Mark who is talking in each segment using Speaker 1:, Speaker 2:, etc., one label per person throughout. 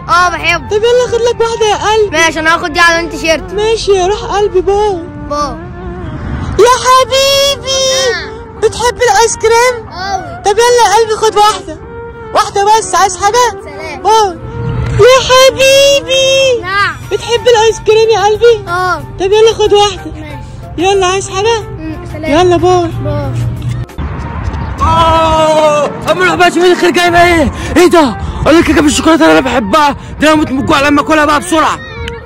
Speaker 1: اه بحبه
Speaker 2: طب يلا خد لك واحدة يا قلبي
Speaker 1: ماشي انا هاخد دي على انت شيرت
Speaker 2: ماشي يا روح قلبي باي
Speaker 1: با
Speaker 2: يا حبيبي بتحب الايس كريم
Speaker 1: قوي
Speaker 2: طب يلا يا قلبي خد واحدة واحدة بس عايز حاجة
Speaker 1: سلام
Speaker 2: باي يا حبيبي
Speaker 1: نعم
Speaker 2: بتحب الايس كريم يا قلبي
Speaker 1: اه
Speaker 2: طب يلا خد واحدة
Speaker 1: ماشي
Speaker 2: يلا عايز حاجة
Speaker 1: مم، سلام
Speaker 2: يلا باي
Speaker 1: با
Speaker 3: اه اما اروح بقى اشوف الخير جايبه ايه ايه ده اقول لك كيكه بالشوكولاته اللي انا بحبها ده انا اموت من الجوع لما اكلها بقى بسرعه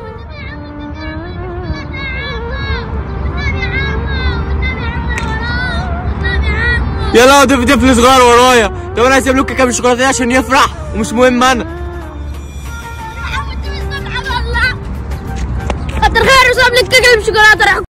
Speaker 3: يلا ده في طفل صغير ورايا طب انا هسيب له كيكه بالشوكولاته دي عشان يفرح ومش مهم انا
Speaker 1: كتر خير وصاب لك كيكه بالشوكولاته راح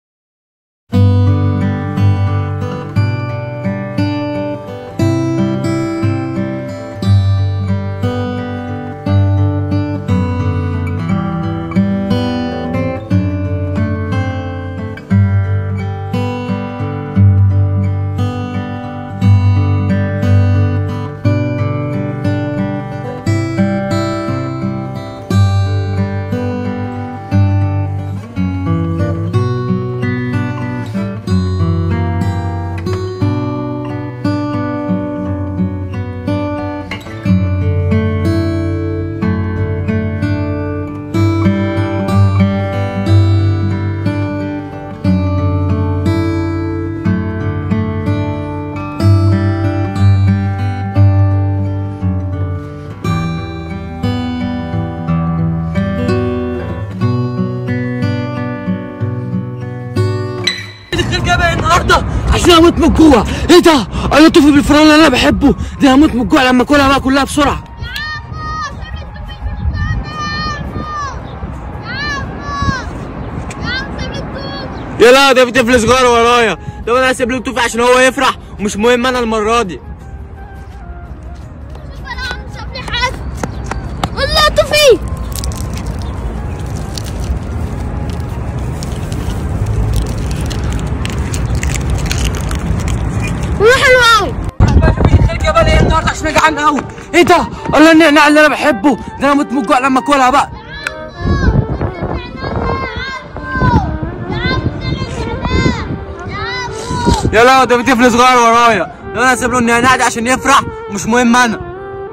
Speaker 3: الخير جايبه ايه النهارده عشان اموت من الجوع ايه ده انا طفل بالفران اللي انا بحبه ده هموت من الجوع لما اكلها بقى كلها بسرعه يلا ده في طفل صغير ورايا طب انا هسيب له التوفي عشان هو يفرح ومش مهم انا المره دي
Speaker 1: والله طفي والله حلو قوي
Speaker 3: الخير جايبه لي ايه النهارده عشان انا جعان قوي ايه ده الله النعناع اللي انا بحبه ده انا هموت من الجوع لما اكلها بقى يلا ده في طفل صغير ورايا ده انا هسيب له النعناع ده عشان يفرح ومش مهم انا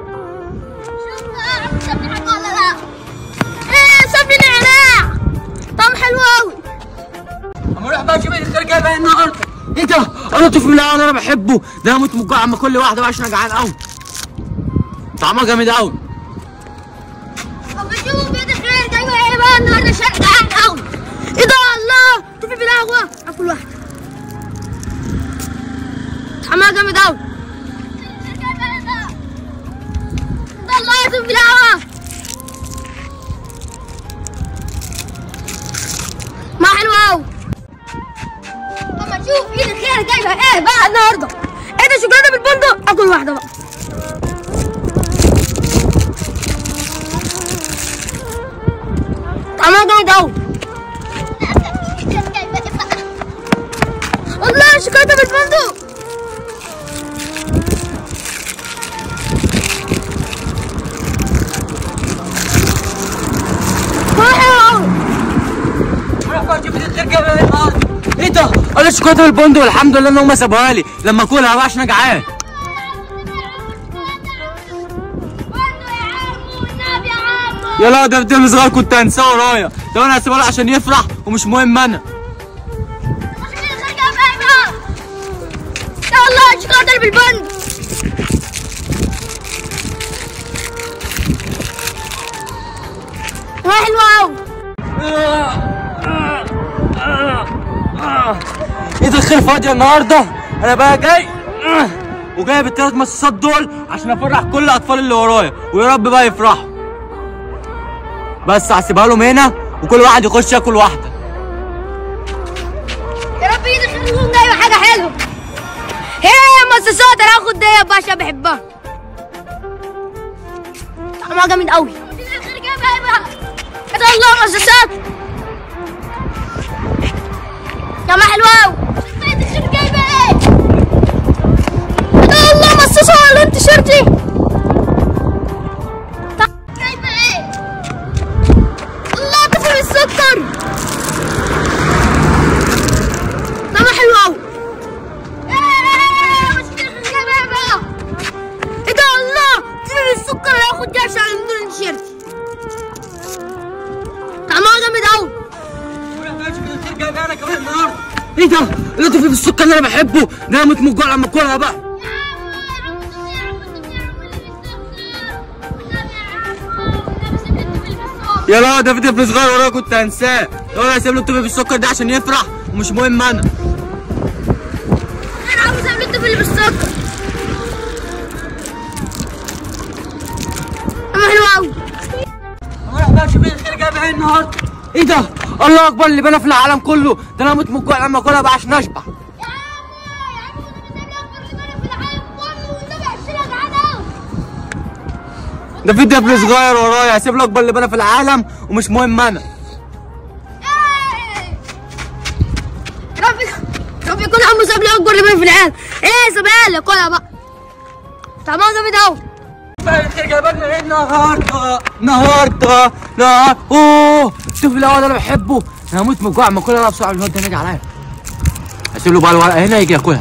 Speaker 1: صافي نعناع طعم حلو قوي
Speaker 3: اما اروح بقى اشوف الخير جايبه ايه النهارده ايه ده انا طفل من اللي انا بحبه ده هموت من الجوع اما كل واحده بقى عشان انا جعان قوي طعمها جامد قوي
Speaker 1: طب شوف بيد الخير جايبه ايه بقى النهارده شقة جعان قوي ايه ده الله طفي بالقهوه اكل واحده طعمها جامد قوي ده الله يا طفي بالقهوه ما حلو قوي اما شوف ايد الخير جايبه ايه بقى النهارده ايه ده شوكولاته بالبندق اكل واحده بقى طعمها جامد قوي الله شوكولاته بالفندق
Speaker 3: اروح بقى اشوف الخير جايبه ايه النهارده ايه ده انا الشوكولاته بالبندق والحمد لله ان هم سابوها لي لما اكلها بقى عشان انا جعان يلا ده بدل صغير كنت هنساه ورايا ده انا هسيبها له عشان يفرح ومش مهم انا
Speaker 1: الله شوكولاته بالبند حلوه قوي
Speaker 3: ايه ده الخير فاضيه النهارده انا بقى جاي وجايب الثلاث مصاصات دول عشان افرح كل الاطفال اللي ورايا ويا رب بقى يفرحوا بس هسيبها لهم هنا وكل واحد يخش ياكل واحده
Speaker 1: يا رب ايدك يكون جايبه حاجه حلوه هي مصاصات انا هاخد دي بقى عشان بحبها طعمها جامد قوي كده الله مصاصات طعمها حلو قوي جايبه ايه كده الله مصاصه ولا انت شرتي جايبه ايه
Speaker 3: ايه ده؟ اللي في السكر اللي انا بحبه ده انا موت من الجوع لما اكلها بقى يا لا ده في طفل صغير ورايا كنت هنساه لو انا هسيب له الطفل بالسكر ده عشان يفرح ومش مهم انا
Speaker 1: انا عاوز اعمل الطفل اللي بالسكر اما حلو قوي
Speaker 3: اروح بقى اشوف ايه الخير جايب ايه النهارده ايه ده؟ الله اكبر اللي بنا في العالم كله ده انا موت من الجوع لما اكلها بقى عشان اشبع ده في طفل صغير ورايا هسيب له اكبر لبانه في العالم ومش مهم انا
Speaker 1: ربي ربي يكون عمو ساب لي اكبر لبن في العالم ايه سيبها لي كلها بقى طعمها جامد قوي
Speaker 3: بقى الخير جايبه لنا ايه النهارده النهارده نهار اوه شوف الاول انا بحبه انا هموت من الجوع اما اكلها بقى بسرعه الواد ده ناجي عليا هسيب له بقى الورقه هنا يجي ياكلها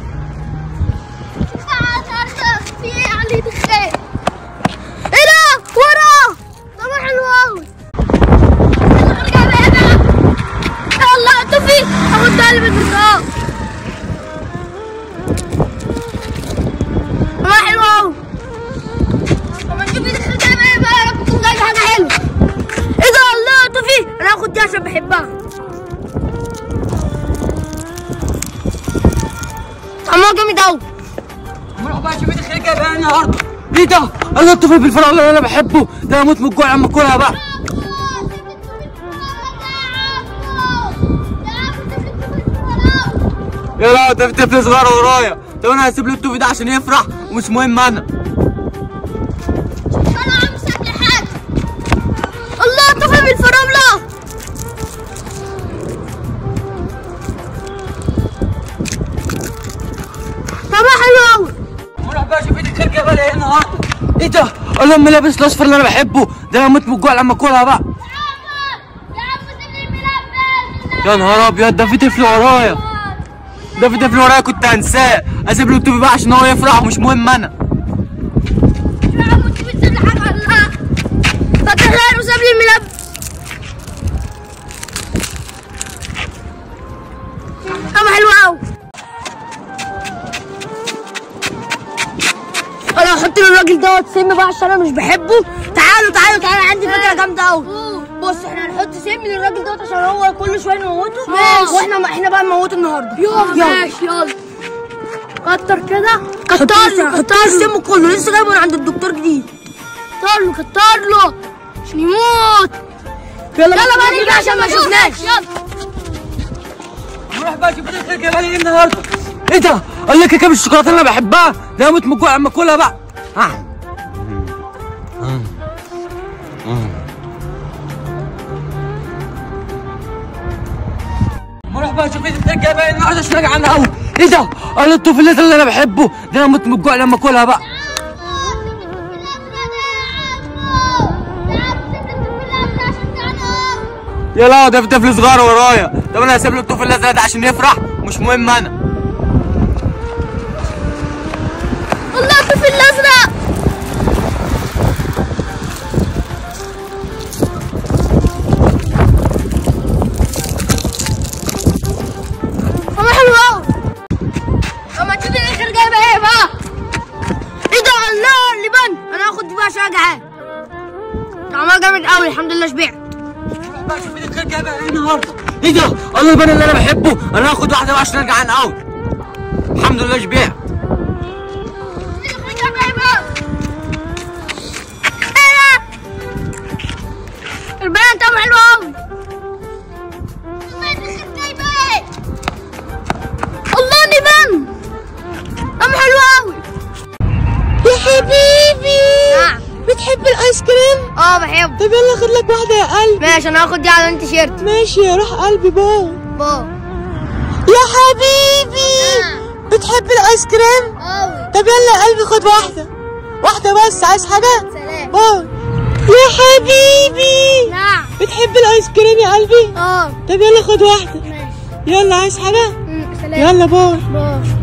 Speaker 1: في ايه علي دخان ايه ده ورا طعمها حلو قوي يلا طفي اخد ده اللي بالبرتقال طعمها حلو قوي طب نجيب لي دخان جايبه ايه بقى يا رب تكون جايبه حاجه حلوه ايه ده الله طفي انا هاخد دي عشان بحبها طعمها جامد قوي
Speaker 3: نروح بقى شوف الخير جايبه ايه النهارده ايه ده؟ انا الطفل بالفراوله اللي انا بحبه ده انا هموت من الجوع لما اكلها بقى يا لا ده في طفل صغير ورايا طب انا هسيب له الطفل ده عشان يفرح ومش مهم انا
Speaker 1: الله طفل بالفراولة طعمها حلو قوي
Speaker 3: نروح بقى شوف الخير جايبه لي ايه النهارده ايه ده؟ اللهم لابس الاصفر اللي انا بحبه ده انا هموت من الجوع لما اكلها بقى يا نهار ابيض ده في طفل ورايا ده في طفل ورايا كنت هنساه اسيب له الطفل بقى عشان هو يفرح ومش مهم انا
Speaker 1: فتح غير وساب لي الملاب طعمها حلو قوي انا هحط للراجل دوت سم بقى عشان انا مش بحبه تعالوا تعالوا تعالوا عندي فكره جامده قوي بص احنا هنحط سم للراجل دوت عشان هو كل شويه نموته
Speaker 2: ماشي.
Speaker 1: واحنا احنا بقى نموته النهارده
Speaker 2: يلا ماشي يلا
Speaker 1: كتر كده كتر له كتر السم كله لسه جايبه من عند الدكتور جديد كتر له كتر له عشان يموت يلا يلا بقى نيجي عشان ما شفناش يلا
Speaker 3: نروح بقى شوف الخير جايبه لي ايه النهارده ايه ده؟ قال لك كام الشوكولاته اللي انا بحبها ده انا هموت من الجوع لما اكلها بقى آه. نروح بقى شوف الخير جايبه لي النهارده عشان اجي عنها قوي ايه ده؟ قال الطفل اللي انا بحبه ده انا هموت من الجوع لما اكلها بقى يا لا ده في طفل صغير ورايا طب انا هسيب له الطفل الازرق ده عشان يفرح مش مهم انا
Speaker 1: الله الطفل الازرق طعمها حلو قوي اما تشوف الاخر جايبه ايه بقى ايه ده الله اللبن انا هاخد دي بقى عشان جعان طعمها جامد قوي الحمد لله شبعت
Speaker 3: بقى شوف الخير جايبه ايه النهارده ايه ده؟ الله البان اللي انا بحبه انا هاخد واحده بقى عشان ارجع عن قوي الحمد لله شبعت
Speaker 1: البنات طعمه حلو قوي الله نبان طعمه حلو قوي
Speaker 2: يا حبيبي
Speaker 1: نعم
Speaker 2: بتحب الايس كريم
Speaker 1: اه بحبه
Speaker 2: طب يلا خد لك واحده يا قلبي
Speaker 1: ماشي انا هاخد دي على التيشيرت
Speaker 2: ماشي يا روح قلبي باي
Speaker 1: بابا
Speaker 2: يا حبيبي
Speaker 1: نعم.
Speaker 2: بتحب الايس كريم
Speaker 1: قوي
Speaker 2: طب يلا يا قلبي خد واحده واحده بس عايز حاجه
Speaker 1: سلام
Speaker 2: باي يا حبيبي
Speaker 1: نعم
Speaker 2: بتحب الايس كريم يا قلبي
Speaker 1: اه
Speaker 2: طب يلا خد واحده
Speaker 1: ماشي
Speaker 2: يلا عايز حاجه
Speaker 1: مم، سلام
Speaker 2: يلا باي
Speaker 1: باي